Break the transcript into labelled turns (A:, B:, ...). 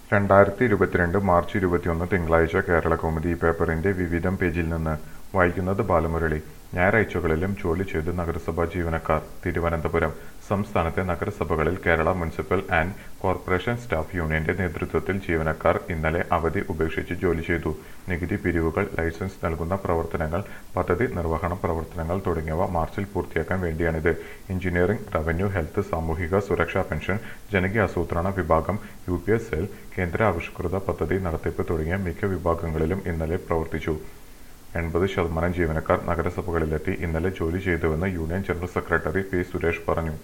A: രണ്ടായിരത്തി ഇരുപത്തിരണ്ട് മാർച്ച് ഇരുപത്തിയൊന്ന് തിങ്കളാഴ്ച കേരളകൗമുദി പേപ്പറിന്റെ വിവിധം പേജിൽ നിന്ന് വായിക്കുന്നത് ബാലമുരളി ഞായറാഴ്ചകളിലും ജോലി ചെയ്ത് നഗരസഭാ ജീവനക്കാർ തിരുവനന്തപുരം സംസ്ഥാനത്തെ നഗരസഭകളിൽ Kerala municipal and corporation staff യൂണിയന്റെ നേതൃത്വത്തിൽ ജീവനക്കാർ ഇന്നലെ അവധി ഉപേക്ഷിച്ച് ജോലി ചെയ്തു നികുതി പിരിവുകൾ ലൈസൻസ് നൽകുന്ന പ്രവർത്തനങ്ങൾ പദ്ധതി നിർവഹണ പ്രവർത്തനങ്ങൾ തുടങ്ങിയവ മാർച്ചിൽ പൂർത്തിയാക്കാൻ വേണ്ടിയാണിത് എഞ്ചിനീയറിംഗ് റവന്യൂ ഹെൽത്ത് സാമൂഹിക സുരക്ഷാ പെൻഷൻ ജനകീയാസൂത്രണ വിഭാഗം യു പി എസ് സെൽ കേന്ദ്ര ആവിഷ്കൃത പദ്ധതി നടത്തിപ്പ് തുടങ്ങിയ മിക്ക വിഭാഗങ്ങളിലും ഇന്നലെ പ്രവർത്തിച്ചു എൺപത് ശതമാനം ജീവനക്കാർ നഗരസഭകളിലെത്തി ഇന്നലെ ജോലി ചെയ്തുവെന്ന് union general secretary P Suresh പറഞ്ഞു